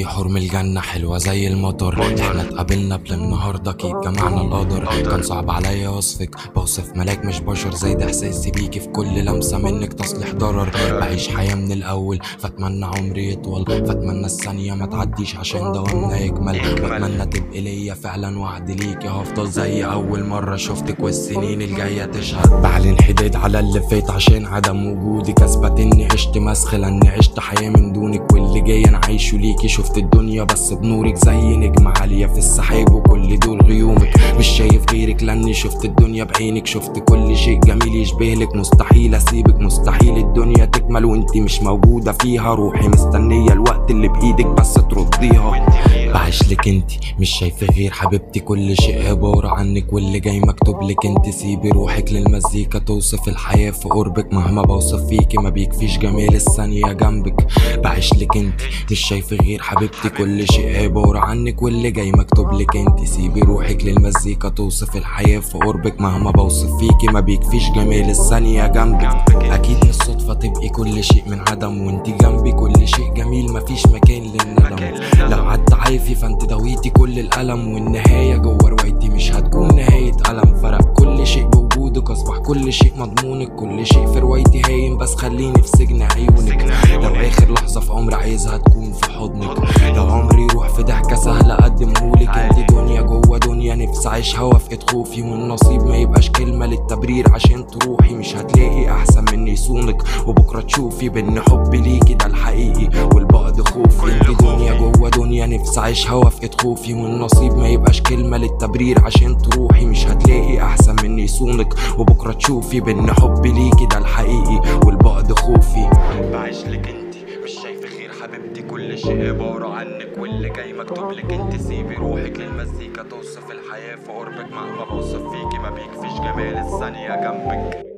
حرم الجنة حلوة زي المطر احنا اتقابلنا قبل النهاردة اكيد جمعنا القدر كان صعب عليا وصفك بوصف ملاك مش بشر زايد احساسي بيكي في كل لمسة منك تصليح ضرر بعيش حياة من الاول فاتمنى عمري يطول فاتمنى الثانية ما تعديش عشان دوامنا يكمل واتمنى تبقي ليا فعلا وعد ليكي هفضل زي اول مرة شفتك والسنين الجاية تشهد بعلن حداد على اللي فات عشان عدم وجودك اثبت اني عشت مسخ لاني عشت حياة من دونك واللي جاي انا عايشه ليكي شفت الدنيا بس بنورك زي نجم عالية في السحاب وكل دول غيومك مش شايف غيرك لاني شفت الدنيا بعينك شفت كل شيء جميل يشبهلك مستحيل اسيبك مستحيل الدنيا تكمل وانتي مش موجودة فيها روحي مستنية الوقت اللي بايدك بس ترديها بعيش لك انتي مش شايفة غير حبيبتي كل شيء عبارة عنك واللي جاي مكتوب لك انت سيبي روحك للمزيكا توصف الحياة في قربك مهما بوصف فيكي ما بيكفيش جمال الثانية جنبك بعيش لك انت مش شايفة غير حبيبتي كل شيء عبارة عنك واللي جاي مكتوب لك انت سيبي روحك للمزيكا توصف الحياة في قربك مهما بوصف فيكي ما بيكفيش جمال الثانية جنبك اكيد مش صدفة تبقي كل شيء من عدم وانت جنبي كل شيء جميل مفيش مكان للندم لو عدت عافي فانت دويتي كل الألم والنهاية جوه روايتي مش هتكون نهاية ألم فرق كل شيء بوجودك أصبح كل شيء مضمونك كل شيء في روايتي هايم بس خليني في سجن عيونك لو آخر لحظة في عمري عايزها تكون في حضنك لو عمري يروح في ضحكة سهلة أقدمهولك انت دنيا جوه دنيا نفسي أعيشها وافقد خوفي والنصيب ما يبقاش كلمة للتبرير عشان تروحي مش هتلاقي أحسن مني يصونك وبكرة تشوفي بإن حبي ليكي ده الحقيقي والبعد خوفي انت دنيا جوه دنيا نفسي أعيشها وافقد خوفي والنصيب ما يبقاش كلمة للتبرير عشان تروحي مش هتلاقي أحسن مني يصونك وبكرة تشوفي بإن حبي ليكي ده الحقيقي والبعد خوفي بعيش لك انت مش شايفة غير حبيبتي كل شيء عبارة عنك واللي جاي مكتوب لك انت سيبي روحك للمزيكا توصف الحياة في قربك مهما بوصف فيكي ما بيكفيش جمال الثانية جنبك